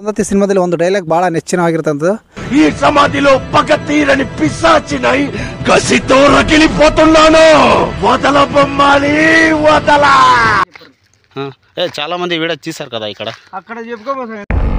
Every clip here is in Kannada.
ಅರುಂಧತಿ ಸಿನಿಮಾದಲ್ಲಿ ಒಂದು ಡೈಲಾಗ್ ಭಾಳ ನೆಚ್ಚಿನವಾಗಿರ್ತಂಥದ್ದು ఈ సమాధిలో పగ తీరని పిశాచినై కసితో రగిలిపోతున్నాను వదల బొమ్మాలి వదల ఆ, ఏ చాలా మంది వీడియో తీశారు కదా ఇక్కడ అక్కడ చెప్పుకోబోతుంది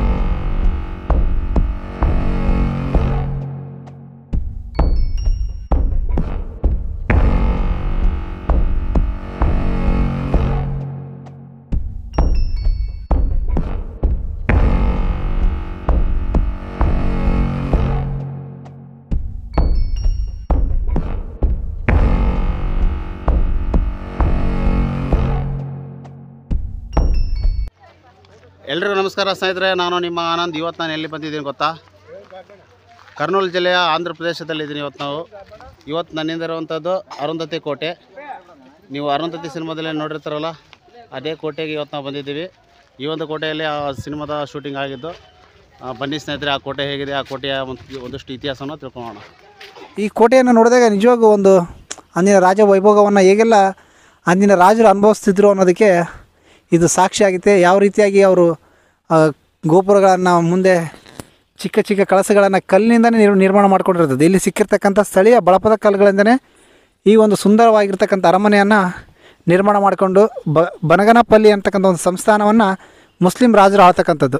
ಎಲ್ರಿಗೂ ನಮಸ್ಕಾರ ಸ್ನೇಹಿತರೆ ನಾನು ನಿಮ್ಮ ಆನಂದ್ ಇವತ್ತು ನಾನು ಎಲ್ಲಿ ಬಂದಿದ್ದೀನಿ ಗೊತ್ತಾ ಕರ್ನೂಲು ಜಿಲ್ಲೆಯ ಆಂಧ್ರ ಪ್ರದೇಶದಲ್ಲಿದ್ದೀನಿ ಇವತ್ತು ನಾವು ಇವತ್ತು ನನ್ನಿಂದ ಇರುವಂಥದ್ದು ಅರುಂಧತಿ ಕೋಟೆ ನೀವು ಅರುಂಧತಿ ಸಿನಿಮಾದಲ್ಲಿ ನೋಡಿರ್ತಾರಲ್ಲ ಅದೇ ಕೋಟೆಗೆ ಇವತ್ತು ನಾವು ಬಂದಿದ್ದೀವಿ ಈ ಒಂದು ಕೋಟೆಯಲ್ಲಿ ಆ ಸಿನಿಮಾದ ಶೂಟಿಂಗ್ ಆಗಿದ್ದು ಆ, ಬನ್ನಿ ಸ್ನೇಹಿತರೆ ಆ ಕೋಟೆ ಹೇಗಿದೆ ಆ ಕೋಟೆಯ ಒಂದು ಒಂದಷ್ಟು ಇತಿಹಾಸವನ್ನು ತಿಳ್ಕೊಳ್ಳೋಣ ಈ ಕೋಟೆಯನ್ನು ನೋಡಿದಾಗ ನಿಜವಾಗೂ ಒಂದು ಅಂದಿನ ರಾಜ ವೈಭೋಗವನ್ನು ಹೇಗೆಲ್ಲ ಅಂದಿನ ರಾಜರು ಅನುಭವಿಸ್ತಿದ್ರು ಅನ್ನೋದಕ್ಕೆ ಇದು ಸಾಕ್ಷಿ ಆಗುತ್ತೆ ಯಾವ ರೀತಿಯಾಗಿ ಅವರು ಗೋಪುರಗಳನ್ನು ಮುಂದೆ ಚಿಕ್ಕ ಚಿಕ್ಕ ಕಳಸಗಳನ್ನು ಕಲ್ಲಿನಿಂದನೇ ನಿರ್ ನಿರ್ಮಾಣ ಮಾಡ್ಕೊಂಡಿರ್ತದೆ ಇಲ್ಲಿ ಸಿಕ್ಕಿರ್ತಕ್ಕಂಥ ಸ್ಥಳೀಯ ಬಳಪದ ಕಲ್ಲುಗಳಿಂದನೇ ಈ ಒಂದು ಸುಂದರವಾಗಿರ್ತಕ್ಕಂಥ ಅರಮನೆಯನ್ನು ನಿರ್ಮಾಣ ಮಾಡಿಕೊಂಡು ಬ ಬನಗನಪಲ್ಲಿ ಅಂತಕ್ಕಂಥ ಒಂದು ಸಂಸ್ಥಾನವನ್ನು ಮುಸ್ಲಿಂ ರಾಜರು ಆಳ್ತಕ್ಕಂಥದ್ದು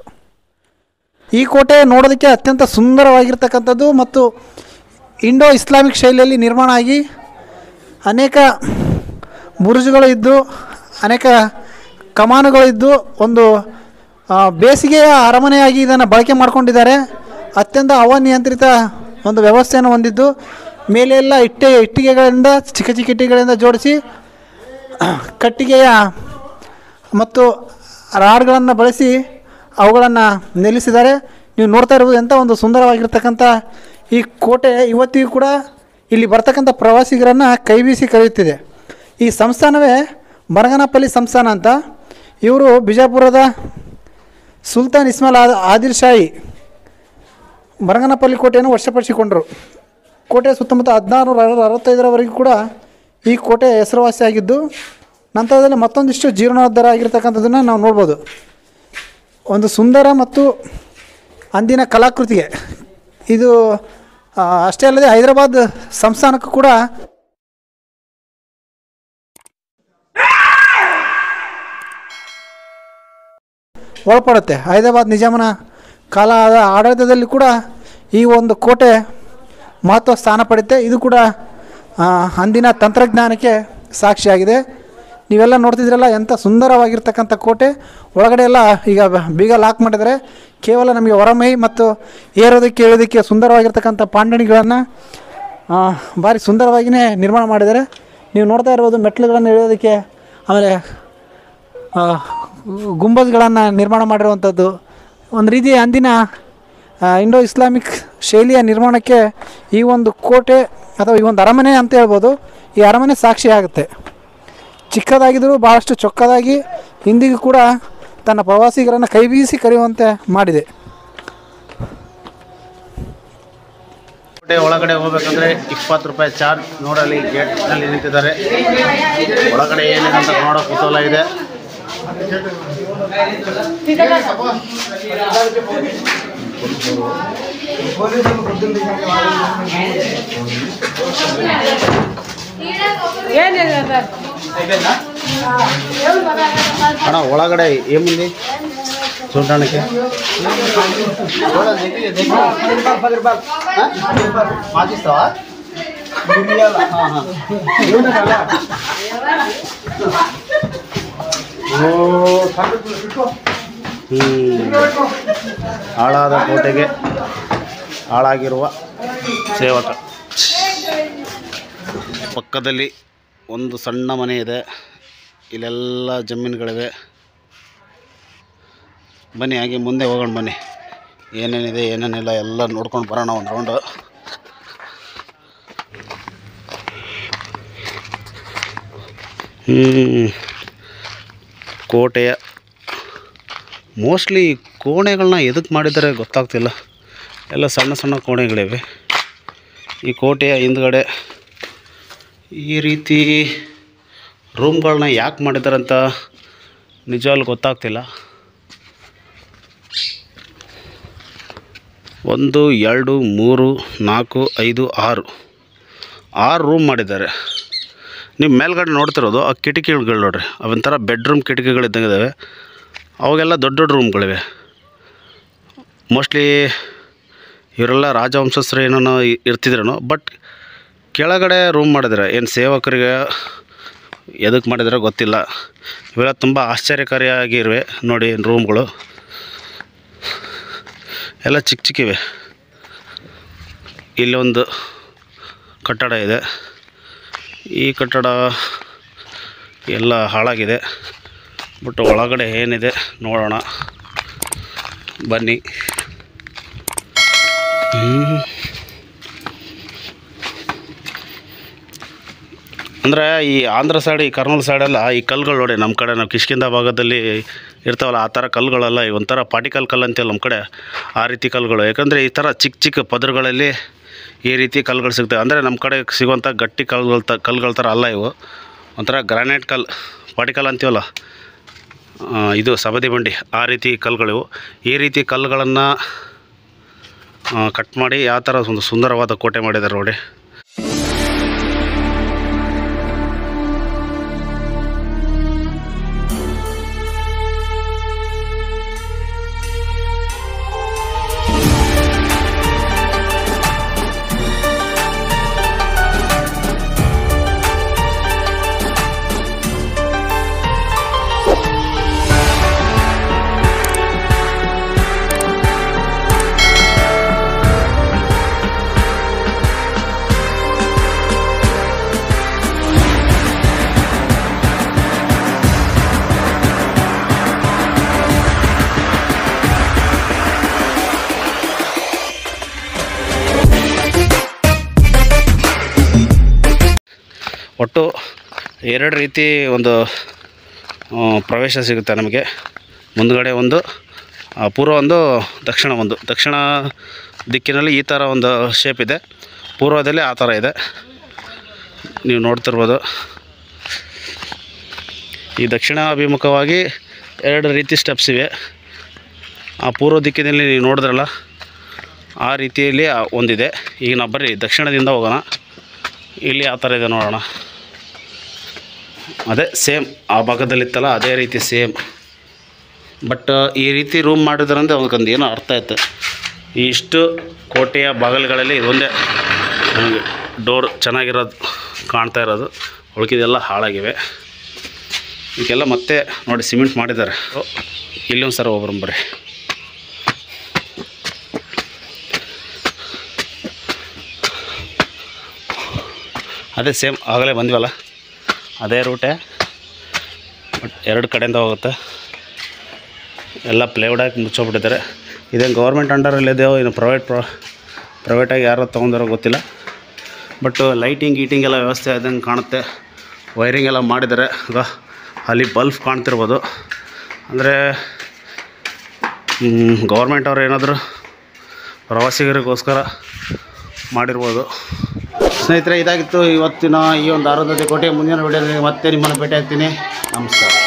ಈ ಕೋಟೆ ನೋಡೋದಕ್ಕೆ ಅತ್ಯಂತ ಸುಂದರವಾಗಿರ್ತಕ್ಕಂಥದ್ದು ಮತ್ತು ಇಂಡೋ ಇಸ್ಲಾಮಿಕ್ ಶೈಲಿಯಲ್ಲಿ ನಿರ್ಮಾಣ ಆಗಿ ಅನೇಕ ಬುರುಜುಗಳು ಇದ್ದು ಅನೇಕ ಕಮಾನುಗಳು ಇದ್ದು ಒಂದು ಆ, ಬೇಸಿಗೆಯ ಅರಮನೆಯಾಗಿ ಇದನ್ನು ಬಳಕೆ ಮಾಡ್ಕೊಂಡಿದ್ದಾರೆ ಅತ್ಯಂತ ಹವಾನಿಯಂತ್ರಿತ ಒಂದು ವ್ಯವಸ್ಥೆಯನ್ನು ಹೊಂದಿದ್ದು ಮೇಲೆ ಎಲ್ಲ ಇಟ್ಟೆ ಇಟ್ಟಿಗೆಗಳಿಂದ ಚಿಕ್ಕ ಚಿಕ್ಕ ಇಟ್ಟಿಗೆಗಳಿಂದ ಜೋಡಿಸಿ ಕಟ್ಟಿಗೆಯ ಮತ್ತು ರಾಡ್ಗಳನ್ನು ಬಳಸಿ ಅವುಗಳನ್ನು ನಿಲ್ಲಿಸಿದ್ದಾರೆ ನೀವು ನೋಡ್ತಾ ಇರ್ಬೋದು ಎಂಥ ಒಂದು ಸುಂದರವಾಗಿರ್ತಕ್ಕಂಥ ಈ ಕೋಟೆ ಇವತ್ತಿಗೂ ಕೂಡ ಇಲ್ಲಿ ಬರ್ತಕ್ಕಂಥ ಪ್ರವಾಸಿಗರನ್ನು ಕೈ ಬೀಸಿ ಕರೆಯುತ್ತಿದೆ ಈ ಸಂಸ್ಥಾನವೇ ಬನಗನಪಲ್ಲಿ ಸಂಸ್ಥಾನ ಅಂತ ಇವರು ಬಿಜಾಪುರದ ಸುಲ್ತಾನ್ ಇಸ್ಮಾಲ್ ಆ ಆದಿಲ್ ಶಾಹಿ ಬನಗನಪಲ್ಲಿ ಕೋಟೆಯನ್ನು ವಶಪಡಿಸಿಕೊಂಡರು ಕೋಟೆ ಸುತ್ತಮುತ್ತ ಹದಿನಾರು ಅರವತ್ತೈದರವರೆಗೂ ಕೂಡ ಈ ಕೋಟೆ ಹೆಸರುವಾಸಿಯಾಗಿದ್ದು ನಂತರದಲ್ಲಿ ಮತ್ತೊಂದಿಷ್ಟು ಜೀರ್ಣೋದ್ಧಾರ ಆಗಿರ್ತಕ್ಕಂಥದ್ದನ್ನು ನಾವು ನೋಡ್ಬೋದು ಒಂದು ಸುಂದರ ಮತ್ತು ಅಂದಿನ ಕಲಾಕೃತಿಗೆ ಇದು ಆ, ಅಷ್ಟೇ ಅಲ್ಲದೆ ಹೈದರಾಬಾದ್ ಸಂಸ್ಥಾನಕ್ಕೂ ಕೂಡ ಒಳಪಡುತ್ತೆ ಹೈದರಾಬಾದ್ ನಿಜಾಮನ ಕಾಲದ ಆಡಳಿತದಲ್ಲಿ ಕೂಡ ಈ ಒಂದು ಕೋಟೆ ಮಹತ್ವ ಸ್ಥಾನ ಪಡೆಯುತ್ತೆ ಇದು ಕೂಡ ಆ, ಅಂದಿನ ತಂತ್ರಜ್ಞಾನಕ್ಕೆ ಸಾಕ್ಷಿಯಾಗಿದೆ ನೀವೆಲ್ಲ ನೋಡ್ತಿದ್ರಲ್ಲ ಎಂಥ ಸುಂದರವಾಗಿರ್ತಕ್ಕಂಥ ಕೋಟೆ ಒಳಗಡೆ ಎಲ್ಲ ಈಗ ಬ- ಬೀಗ ಲಾಕ್ ಮಾಡಿದರೆ ಕೇವಲ ನಮಗೆ ಹೊರಮೈ ಮತ್ತು ಏರೋದಕ್ಕೆ ಇಳಿಯೋದಕ್ಕೆ ಸುಂದರವಾಗಿರ್ತಕ್ಕಂಥ ಪಾಂಡಣಿಗಳನ್ನು ಭಾರಿ ಸುಂದರವಾಗಿಯೇ ನಿರ್ಮಾಣ ಮಾಡಿದ್ದಾರೆ ನೀವು ನೋಡ್ತಾ ಇರ್ಬೋದು ಮೆಟ್ಲುಗಳನ್ನು ಇಳಿಯೋದಕ್ಕೆ ಆಮೇಲೆ ಆ, ಗುಂಬಜ್ಗಳನ್ನು ನಿರ್ಮಾಣ ಮಾಡಿರುವಂಥದ್ದು ಒಂದು ರೀತಿ ಅಂದಿನ ಆ, ಇಂಡೋ ಇಸ್ಲಾಮಿಕ್ ಶೈಲಿಯ ನಿರ್ಮಾಣಕ್ಕೆ ಈ ಒಂದು ಕೋಟೆ ಅಥವಾ ಈ ಒಂದು ಅರಮನೆ ಅಂತ ಹೇಳ್ಬೋದು ಈ ಅರಮನೆ ಸಾಕ್ಷಿ ಆಗುತ್ತೆ ಚಿಕ್ಕದಾಗಿದ್ದರೂ ಭಾಳಷ್ಟು ಚೊಕ್ಕದಾಗಿ ಇಂದಿಗೂ ಕೂಡ ತನ್ನ ಪ್ರವಾಸಿಗರನ್ನು ಕೈ ಬೀಸಿ ಕರೆಯುವಂತೆ ಮಾಡಿದೆ ಕೋಟೆ ಒಳಗಡೆ ಹೋಗ್ಬೇಕಂದ್ರೆ ಇಪ್ಪತ್ತು ರೂಪಾಯಿ ಚಾರ್ಜ್ ನೋಡಲಿ ಗೇಟ್ನಲ್ಲಿ ನಿಂತಿದ್ದಾರೆ ಒಳಗಡೆ ಏನಿದೆ ಅಂತ ನೋಡೋ ಕುತೂಹಲ ಇದೆ ಅಣ್ಣ ಒಳಗಡೆ ಏಮುಂది చూడడానికి మాకిస్తావా ಹಾಳಾದ ಕೋಟೆಗೆ ಹಾಳಾಗಿರುವ ಸೇವಕ ಪಕ್ಕದಲ್ಲಿ ಒಂದು ಸಣ್ಣ ಮನೆ ಇದೆ ಇಲ್ಲೆಲ್ಲ ಜಮೀನುಗಳಿವೆ ಬನ್ನಿ ಹಾಗೆ ಮುಂದೆ ಹೋಗೋಣ ಬನ್ನಿ ಏನೇನಿದೆ ಏನೇನಿಲ್ಲ ಎಲ್ಲ ನೋಡ್ಕೊಂಡು ಬರೋಣ ಒಂದು ರೌಂಡು ಹ್ಮ್. ಕೋಟೆಯ ಮೋಸ್ಟ್ಲಿ ಕೋಣೆಗಳನ್ನ ಎದಕ್ಕೆ ಮಾಡಿದ್ದಾರೆ ಗೊತ್ತಾಗ್ತಿಲ್ಲ ಎಲ್ಲ ಸಣ್ಣ ಸಣ್ಣ ಕೋಣೆಗಳಿವೆ ಈ ಕೋಟೆಯ ಹಿಂದ್ಗಡೆ ಈ ರೀತಿ ರೂಮ್ಗಳನ್ನ ಯಾಕೆ ಮಾಡಿದ್ದಾರೆ ಅಂತ ನಿಜವಾಗ್ಲೂ ಗೊತ್ತಾಗ್ತಿಲ್ಲ ಒಂದು ಎರಡು ಮೂರು ನಾಲ್ಕು ಐದು ಆರು ಆರು ರೂಮ್ ಮಾಡಿದ್ದಾರೆ ನೀವು ಮೇಲ್ಗಡೆ ನೋಡ್ತಿರೋದು ಆ ಕಿಟಕಿಗಳು ನೋಡ್ರಿ ಅವೊಂಥರ ಬೆಡ್ರೂಮ್ ಕಿಟಕಿಗಳಿದ್ದಂಗೆ ಇದ್ದಾವೆ ಅವಾಗೆಲ್ಲ ದೊಡ್ಡ ದೊಡ್ಡ ರೂಮ್ಗಳಿವೆ ಮೋಸ್ಟ್ಲಿ ಇವರೆಲ್ಲ ರಾಜವಂಶಸ್ಥರು ಏನೋ ಇರ್ತಿದ್ರೇನೋ ಬಟ್ ಕೆಳಗಡೆ ರೂಮ್ ಮಾಡಿದ್ದಾರೆ ಏನು ಸೇವಕರಿಗೆ ಎದಕ್ಕೆ ಮಾಡಿದಾರೋ ಗೊತ್ತಿಲ್ಲ ಇವೆಲ್ಲ ತುಂಬ ಆಶ್ಚರ್ಯಕಾರಿಯಾಗಿರುವೆ ನೋಡಿ ರೂಮ್ಗಳು ಎಲ್ಲ ಚಿಕ್ಕ ಚಿಕ್ಕಿವೆ ಇಲ್ಲಿ ಒಂದು ಕಟ್ಟಡ ಇದೆ ಈ ಕಟ್ಟಡ ಎಲ್ಲ ಹಾಳಾಗಿದೆ ಬಟ್ ಒಳಗಡೆ ಏನಿದೆ ನೋಡೋಣ ಬನ್ನಿ ಹ್ಮ್. ಅಂದರೆ ಈ ಆಂಧ್ರ ಸೈಡ್ ಈ ಕರ್ನೂಲ್ ಸೈಡೆಲ್ಲ ಈ ಕಲ್ಲುಗಳು ನೋಡಿ ನಮ್ಮ ಕಡೆ ನಾವು ಕಿಷ್ಕಿಂದ ಭಾಗದಲ್ಲಿ ಇರ್ತಾವಲ್ಲ ಆ ಥರ ಕಲ್ಲುಗಳೆಲ್ಲ ಈ ಒಂಥರ ಪಾಟಿಕಲ್ ಕಲ್ಲು ಅಂತೀವಲ್ಲ ನಮ್ಮ ಕಡೆ ಆ ರೀತಿ ಕಲ್ಲುಗಳು ಯಾಕಂದರೆ ಈ ಥರ ಚಿಕ್ಕ ಚಿಕ್ಕ ಪದರುಗಳಲ್ಲಿ ಈ ರೀತಿ ಕಲ್ಲುಗಳು ಸಿಗ್ತವೆ ಅಂದರೆ ನಮ್ಮ ಕಡೆ ಸಿಗುವಂಥ ಗಟ್ಟಿ ಕಲ್ಲುಗಳ ತ ಕಲ್ಲುಗಳ ಥರ ಅಲ್ಲ ಇವು ಒಂಥರ ಗ್ರಾನೈಟ್ ಕಲ್ಲು ಪಾಟಿಕಲ್ ಅಂತೀವಲ್ಲ ಆ, ಇದು ಸಬದಿ ಬಂಡಿ ಆ ರೀತಿ ಕಲ್ಲುಗಳಿವು ಈ ರೀತಿ ಕಲ್ಲುಗಳನ್ನು ಕಟ್ ಮಾಡಿ ಯಾವ ಥರ ಒಂದು ಸುಂದರವಾದ ಕೋಟೆ ಮಾಡಿದ್ದಾರೆ ನೋಡಿ ಒಟ್ಟು ಎರಡು ರೀತಿ ಒಂದು ಆ, ಪ್ರವೇಶ ಸಿಗುತ್ತೆ ನಮಗೆ ಮುಂದುಗಡೆ ಒಂದು ಆ, ಪೂರ್ವ ಒಂದು ದಕ್ಷಿಣ ಒಂದು ದಕ್ಷಿಣ ದಿಕ್ಕಿನಲ್ಲಿ ಈ ಥರ ಒಂದು ಶೇಪ್ ಇದೆ ಪೂರ್ವದಲ್ಲಿ ಆ ಥರ ಇದೆ ನೀವು ನೋಡ್ತಿರ್ಬೋದು ಈ ದಕ್ಷಿಣ ಅಭಿಮುಖವಾಗಿ ಎರಡು ರೀತಿ ಸ್ಟೆಪ್ಸ್ ಇವೆ ಆ ಪೂರ್ವ ದಿಕ್ಕಿನಲ್ಲಿ ನೀವು ನೋಡಿದ್ರಲ್ಲ ಆ ರೀತಿಯಲ್ಲಿ ಆ ಒಂದಿದೆ ಈಗ ನಾವು ಬರ್ರಿ ದಕ್ಷಿಣದಿಂದ ಹೋಗೋಣ ಇಲ್ಲಿ ಆ ಥರ ಇದೆ ನೋಡೋಣ ಅದೇ ಸೇಮ್ ಆ ಭಾಗದಲ್ಲಿತ್ತಲ್ಲ ಅದೇ ರೀತಿ ಸೇಮ್ ಬಟ್ ಈ ರೀತಿ ರೂಮ್ ಮಾಡಿದ್ರಂದ್ರೆ ಅದಕ್ಕೊಂದು ಏನೋ ಅರ್ಥ ಆಯ್ತು ಈ ಇಷ್ಟು ಕೋಟೆಯ ಬಾಗಿಲುಗಳಲ್ಲಿ ಇದೊಂದೇ ನಮಗೆ ಡೋರ್ ಚೆನ್ನಾಗಿರೋದು ಕಾಣ್ತಾ ಇರೋದು ಉಳ್ಕಿದೆಲ್ಲ ಹಾಳಾಗಿವೆ ಈಗೆಲ್ಲ ಮತ್ತೆ ನೋಡಿ ಸಿಮೆಂಟ್ ಮಾಡಿದ್ದಾರೆ ಇಲ್ಲಿ ಒಂದು ಸರ ಒಬ್ಬರು ಬರ್ರಿ ಅದೇ ಸೇಮ್ ಆಗಲೇ ಬಂದ್ವಲ್ಲ ಅದೇ ರೂಟೇ ಬಟ್ ಎರಡು ಕಡೆಯಿಂದ ಹೋಗುತ್ತೆ ಎಲ್ಲ ಪ್ಲೇವುಡ್ ಹಾಕಿ ಮುಚ್ಚೋಗ್ಬಿಟ್ಟಿದ್ದಾರೆ ಇದೇನು ಗೌರ್ಮೆಂಟ್ ಅಂಡರಲ್ಲಿದೆಯೋ ಇನ್ನು ಪ್ರೈವೇಟ್ ಪ್ರ ಪ್ರೈವೇಟಾಗಿ ಯಾರೋ ತೊಗೊಂಡಿರೋ ಗೊತ್ತಿಲ್ಲ ಬಟ್ ಲೈಟಿಂಗ್ ಗೀಟಿಂಗ್ ಎಲ್ಲ ವ್ಯವಸ್ಥೆ ಆದಂಗೆ ಕಾಣುತ್ತೆ ವೈರಿಂಗ್ ಎಲ್ಲ ಮಾಡಿದ್ದಾರೆ ಈಗ ಅಲ್ಲಿ ಬಲ್ಬ್ ಕಾಣ್ತಿರ್ಬೋದು ಅಂದರೆ ಗೌರ್ಮೆಂಟ್ ಅವ್ರು ಏನಾದರೂ ಪ್ರವಾಸಿಗರಿಗೋಸ್ಕರ ಮಾಡಿರ್ಬೋದು ಸ್ನೇಹಿತರೆ ಇದಾಗಿತ್ತು ಇವತ್ತಿನ ಈ ಒಂದು ಆರೋಗ್ಯತೆ ಕೋಟೆ ಮುಂದಿನ ವಿಡಿಯೋದಲ್ಲಿ ಮತ್ತೆ ನಿಮ್ಮನ್ನು ಭೇಟಿ ಆಗ್ತೀನಿ ನಮಸ್ಕಾರ